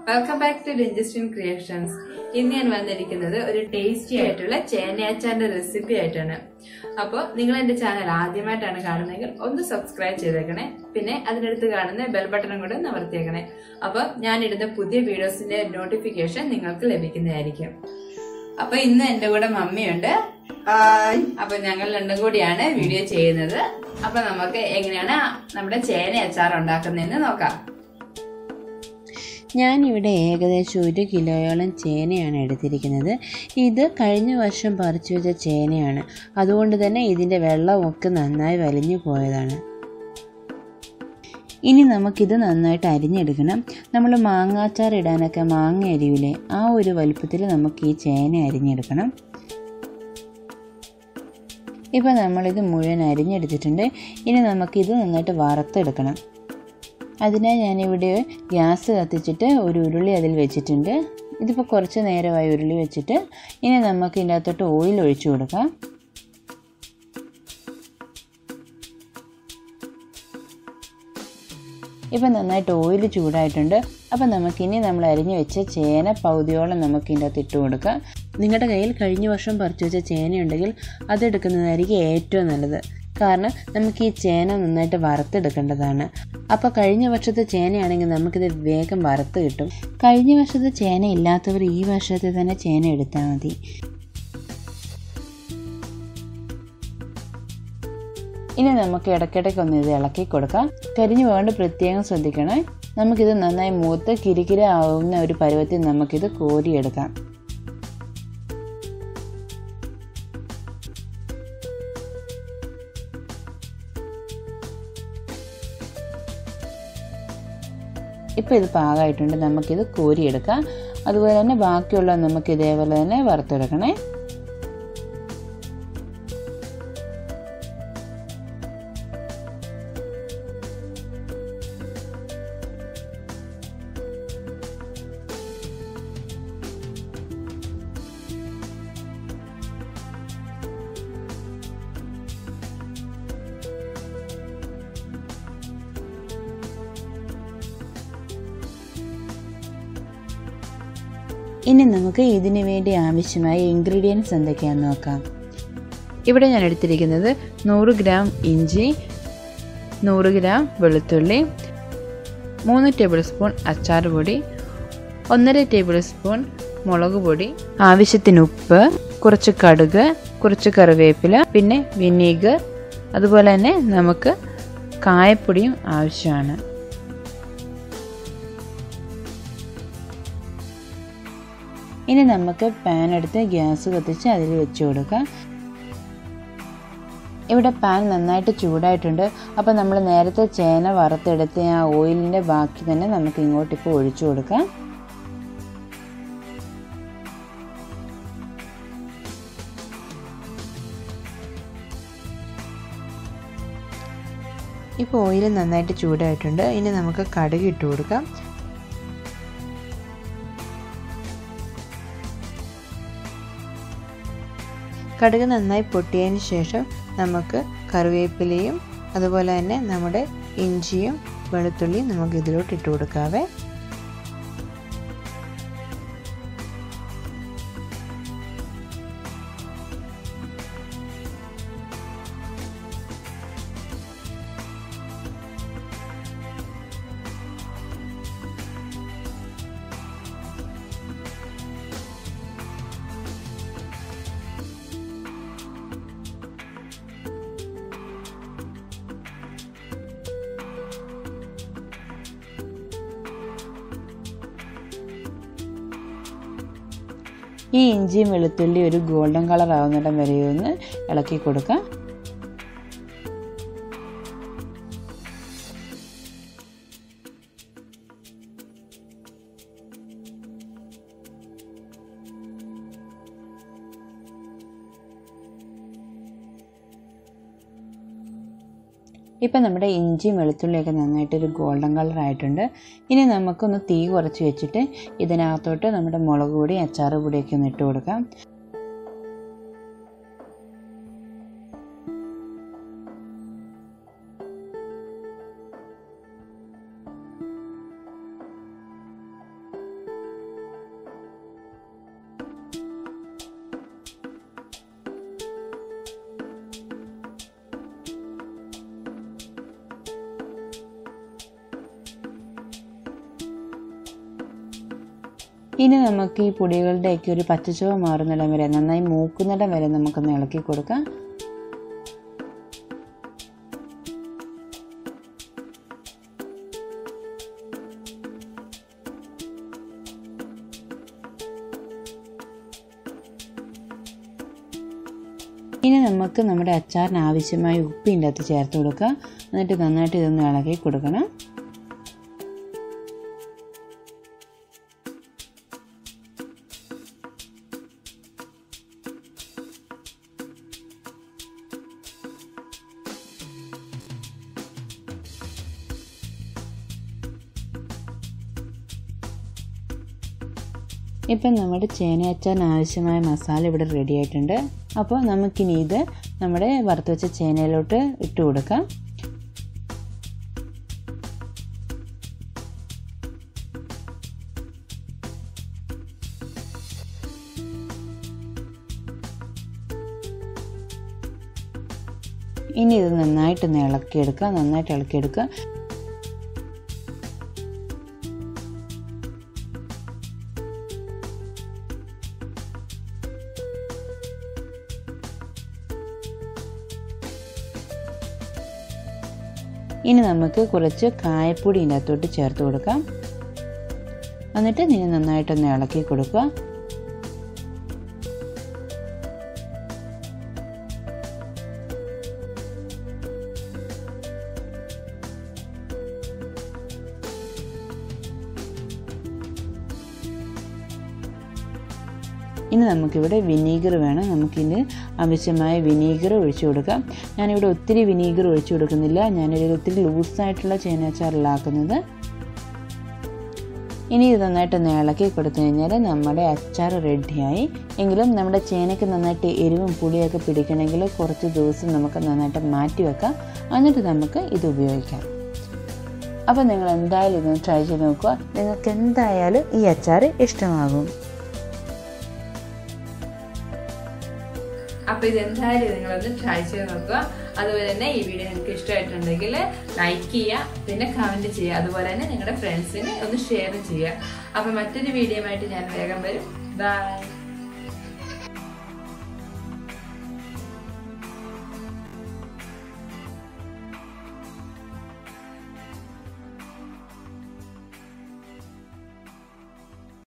welcome back to രഞ്ജിസ്റ്റിൻ creations ഇന്ന് ഞാൻ വന്നിരിക്കുന്നത് ഒരു ടേസ്റ്റി ആയിട്ടുള്ള ചേനയാച്ചാന്റെ റെസിപ്പി ആയിട്ടാണ് അപ്പോൾ നിങ്ങൾ എന്റെ ചാനൽ ആദ്യമായിട്ടാണ് കാണുന്നതെങ്കിൽ ഒന്ന് സബ്സ്ക്രൈബ് ചെയ്തേക്കണേ പിന്നെ അതിനടുത്ത് കാണുന്ന ബെൽ ബട്ടണും കൂടെ നിവർത്തിയേക്കണേ അപ്പോൾ ഞാൻ ഇടുന്ന പുതിയ വീഡിയോസിന്റെ നോട്ടിഫിക്കേഷൻ നിങ്ങൾക്ക് ലഭിക്കുന്നതായിരിക്കും അപ്പൊ ഇന്ന് എന്റെ കൂടെ മമ്മിയുണ്ട് ഹായ് അപ്പൊ ഞങ്ങൾ രണ്ടും കൂടിയാണ് വീഡിയോ ചെയ്യുന്നത് അപ്പൊ നമുക്ക് എങ്ങനെയാണ് നമ്മുടെ ചേന അച്ചാർ ഉണ്ടാക്കുന്നതെന്ന് നോക്കാം ഞാനിവിടെ ഏകദേശം ഒരു കിലോയോളം ചേനയാണ് എടുത്തിരിക്കുന്നത് ഇത് കഴിഞ്ഞ വർഷം പറിച്ചു വെച്ച ചേനയാണ് അതുകൊണ്ട് തന്നെ ഇതിൻ്റെ വെള്ളമൊക്കെ നന്നായി വലിഞ്ഞു പോയതാണ് ഇനി നമുക്കിത് നന്നായിട്ട് അരിഞ്ഞെടുക്കണം നമ്മൾ മാങ്ങാച്ചാർ ഇടാനൊക്കെ മാങ്ങ അരിയില്ലേ ആ ഒരു വലുപ്പത്തിൽ നമുക്ക് ഈ ചേന അരിഞ്ഞെടുക്കണം ഇപ്പോൾ നമ്മളിത് മുഴുവൻ അരിഞ്ഞെടുത്തിട്ടുണ്ട് ഇനി നമുക്കിത് നന്നായിട്ട് വറുത്തെടുക്കണം അതിനായി ഞാനിവിടെ ഗ്യാസ് കത്തിച്ചിട്ട് ഒരു ഉരുളി അതിൽ വെച്ചിട്ടുണ്ട് ഇതിപ്പോൾ കുറച്ച് നേരമായി ഉരുളി വെച്ചിട്ട് ഇനി നമുക്ക് ഇതിനകത്തോട്ട് ഓയിൽ ഒഴിച്ചു കൊടുക്കാം ഇപ്പം നന്നായിട്ട് ഓയിൽ ചൂടായിട്ടുണ്ട് അപ്പം നമുക്കിനി നമ്മൾ അരിഞ്ഞു വെച്ച ചേന പകുതിയോളം നമുക്ക് ഇതിൻ്റെ അകത്ത് ഇട്ട് കൊടുക്കാം നിങ്ങളുടെ കയ്യിൽ കഴിഞ്ഞ വർഷം പറിച്ചു വെച്ച ചേനയുണ്ടെങ്കിൽ അതെടുക്കുന്നതായിരിക്കും ഏറ്റവും നല്ലത് കാരണം നമുക്ക് ഈ ചേന നന്നായിട്ട് വറുത്തെടുക്കേണ്ടതാണ് അപ്പോൾ കഴിഞ്ഞ വർഷത്തെ ചേനയാണെങ്കിൽ നമുക്കിത് വേഗം വറുത്ത് കിട്ടും കഴിഞ്ഞ വർഷത്തെ ചേന ഇല്ലാത്തവർ ഈ വർഷത്തെ തന്നെ ചേന എടുത്താൽ മതി ഇനി നമുക്ക് ഇടയ്ക്കിടയ്ക്ക് ഒന്ന് ഇത് ഇളക്കി കൊടുക്കാം കരിഞ്ഞു പോകാണ്ട് പ്രത്യേകം ശ്രദ്ധിക്കണം നമുക്കിത് നന്നായി മൂത്ത് കിരികിര ആവുന്ന ഒരു പരുവത്തിൽ നമുക്കിത് കോരിയെടുക്കാം ഇപ്പോൾ ഇത് പാകമായിട്ടുണ്ട് നമുക്കിത് കോരിയെടുക്കാം അതുപോലെ തന്നെ ബാക്കിയുള്ള നമുക്ക് ഇതേപോലെ തന്നെ വറുത്തെടുക്കണേ ഇനി നമുക്ക് ഇതിന് വേണ്ടി ആവശ്യമായ ഇൻഗ്രീഡിയൻസ് എന്തൊക്കെയാണെന്ന് നോക്കാം ഇവിടെ ഞാൻ എടുത്തിരിക്കുന്നത് നൂറ് ഗ്രാം ഇഞ്ചി നൂറ് ഗ്രാം വെളുത്തുള്ളി മൂന്ന് ടേബിൾ സ്പൂൺ അച്ചാർ പൊടി ഒന്നര ടേബിൾ സ്പൂൺ മുളക് പൊടി ആവശ്യത്തിന് ഉപ്പ് കുറച്ച് കടുക് കുറച്ച് കറിവേപ്പില പിന്നെ വിനീഗർ അതുപോലെ തന്നെ നമുക്ക് കായപ്പൊടിയും ആവശ്യമാണ് ഇനി നമുക്ക് പാൻ എടുത്ത് ഗ്യാസ് കത്തിച്ച് അതിൽ വെച്ച് കൊടുക്കാം ഇവിടെ പാൻ നന്നായിട്ട് ചൂടായിട്ടുണ്ട് അപ്പോൾ നമ്മൾ നേരത്തെ ചേന വറുത്തെടുത്ത് ആ ഓയിലിൻ്റെ ബാക്കി തന്നെ നമുക്ക് ഇങ്ങോട്ട് ഇപ്പോൾ ഒഴിച്ചു കൊടുക്കാം ഇപ്പോൾ ഓയിൽ നന്നായിട്ട് ചൂടായിട്ടുണ്ട് ഇനി നമുക്ക് കടുക് ഇട്ട് കൊടുക്കാം കടുക് നന്നായി പൊട്ടിയതിന് ശേഷം നമുക്ക് കറിവേപ്പിലയും അതുപോലെ തന്നെ നമ്മുടെ ഇഞ്ചിയും വെളുത്തുള്ളിയും നമുക്ക് ഇതിലോട്ട് ഇട്ട് കൊടുക്കാവേ ഈ ഇഞ്ചിയും വെളുത്തുള്ളി ഒരു ഗോൾഡൻ കളർ ആവുന്നിടം വരെ ഒന്ന് ഇളക്കി കൊടുക്കാം ഇപ്പം നമ്മുടെ ഇഞ്ചിയും വെളുത്തുള്ളിയൊക്കെ നന്നായിട്ടൊരു ഗോൾഡൻ കളർ ആയിട്ടുണ്ട് ഇനി നമുക്കൊന്ന് തീ കുറച്ച് വെച്ചിട്ട് ഇതിനകത്തോട്ട് നമ്മുടെ മുളക് പൊടി അച്ചാറ് പൊടിയൊക്കെ ഒന്ന് ഇട്ട് കൊടുക്കാം ഇനി നമുക്ക് ഈ പൊടികളുടെയൊക്കെ ഒരു പച്ചച്ചുവ മാറുന്നിടം വരെ നന്നായി മൂക്കുന്നിടം വരെ നമുക്കൊന്ന് ഇളക്കി കൊടുക്കാം ഇനി നമുക്ക് നമ്മുടെ അച്ചാറിന് ആവശ്യമായ ഉപ്പ് ഇതിൻ്റെ അകത്ത് ചേർത്ത് കൊടുക്കുക എന്നിട്ട് നന്നായിട്ട് ഇതൊന്ന് ഇളക്കി കൊടുക്കണം ഇപ്പം നമ്മുടെ ചേനയച്ചാൻ ആവശ്യമായ മസാല ഇവിടെ റെഡി ആയിട്ടുണ്ട് അപ്പോൾ നമുക്കിനി ഇത് നമ്മുടെ വറുത്ത് വെച്ച ചേനയിലോട്ട് ഇട്ട് കൊടുക്കാം ഇനി ഇത് നന്നായിട്ടൊന്ന് ഇളക്കിയെടുക്കുക നന്നായിട്ട് ഇളക്കിയെടുക്കുക ഇനി നമുക്ക് കുറച്ച് കായപ്പൊടി ഇതിൻ്റെ അകത്തോട്ട് ചേർത്ത് കൊടുക്കാം എന്നിട്ട് നീ നന്നായിട്ടൊന്ന് ഇളക്കി കൊടുക്കുക ഇനി നമുക്കിവിടെ വിനീഗർ വേണം നമുക്കിന് ആവശ്യമായ വിനീഗർ ഒഴിച്ചു കൊടുക്കാം ഞാനിവിടെ ഒത്തിരി വിനീഗർ ഒഴിച്ചു കൊടുക്കുന്നില്ല ഞാനൊരു ഒത്തിരി ലൂസായിട്ടുള്ള ചേനച്ചാറിലാക്കുന്നത് ഇനി ഇത് നന്നായിട്ട് ഇളക്കി കൊടുത്തു കഴിഞ്ഞാൽ നമ്മുടെ അച്ചാർ റെഡിയായി എങ്കിലും നമ്മുടെ ചേനയ്ക്ക് നന്നായിട്ട് എരിവും പുളിയൊക്കെ പിടിക്കണമെങ്കിൽ കുറച്ച് ദിവസം നമുക്ക് നന്നായിട്ട് മാറ്റി വെക്കാം എന്നിട്ട് നമുക്ക് ഇത് ഉപയോഗിക്കാം അപ്പോൾ നിങ്ങൾ എന്തായാലും ഇതൊന്ന് ട്രൈ ചെയ്ത് നോക്കുക നിങ്ങൾക്ക് എന്തായാലും ഈ അച്ചാർ ഇഷ്ടമാകും അപ്പൊ ഇത് എന്തായാലും നിങ്ങളൊന്ന് ട്രൈ ചെയ്ത് നോക്കുക അതുപോലെ തന്നെ ഈ വീഡിയോ നിങ്ങൾക്ക് ഇഷ്ടമായിട്ടുണ്ടെങ്കിൽ ലൈക്ക് ചെയ്യുക പിന്നെ കമന്റ് ചെയ്യുക അതുപോലെ തന്നെ നിങ്ങളുടെ ഫ്രണ്ട്സിന് ഒന്ന് ഷെയർ ചെയ്യുക അപ്പൊ മറ്റൊരു വീഡിയോ ആയിട്ട് ഞാൻ വേഗം വരും ബൈ